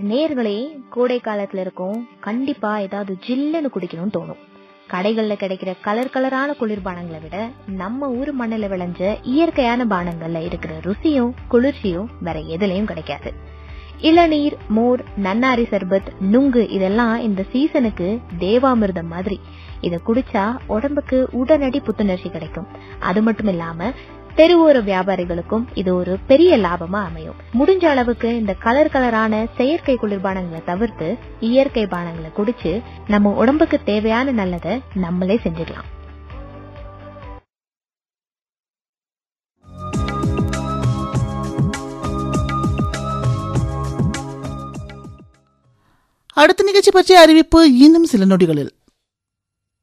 நேர்களே கோடை காலத்துல இருக்கும் கண்டிப்பா ஏதாவது ஜில்லுன்னு குடிக்கணும்னு தோணும் கடைகள்ல கிடைக்கிற கலர் கலரான குளிர்பானங்களை விட நம்ம ஊர் மண்ணுல விளைஞ்ச இயற்கையான பானங்கள்ல இருக்கிற ருசியும் குளிர்ச்சியும் வேற எதுலயும் கிடைக்காது இளநீர் மோர் நன்னாரி சர்பத் நுங்கு இதெல்லாம் இந்த சீசனுக்கு தேவாமிர்தம் மாதிரி இத குடிச்சா உடம்புக்கு உடனடி புத்துணர்ச்சி கிடைக்கும் அது மட்டும் இல்லாம தெருவோர வியாபாரிகளுக்கும் இது ஒரு பெரிய லாபமா அமையும் முடிஞ்ச அளவுக்கு இந்த கலர் கலரான செயற்கை குளிர்பானங்களை தவிர்த்து இயற்கை பானங்களை குடிச்சு நம்ம உடம்புக்கு தேவையான நல்லதை நம்மளே செஞ்சிடலாம் அடுத்த நிகழ்ச்சி பற்றிய அறிவிப்பு இன்னும் சில நொடிகளில்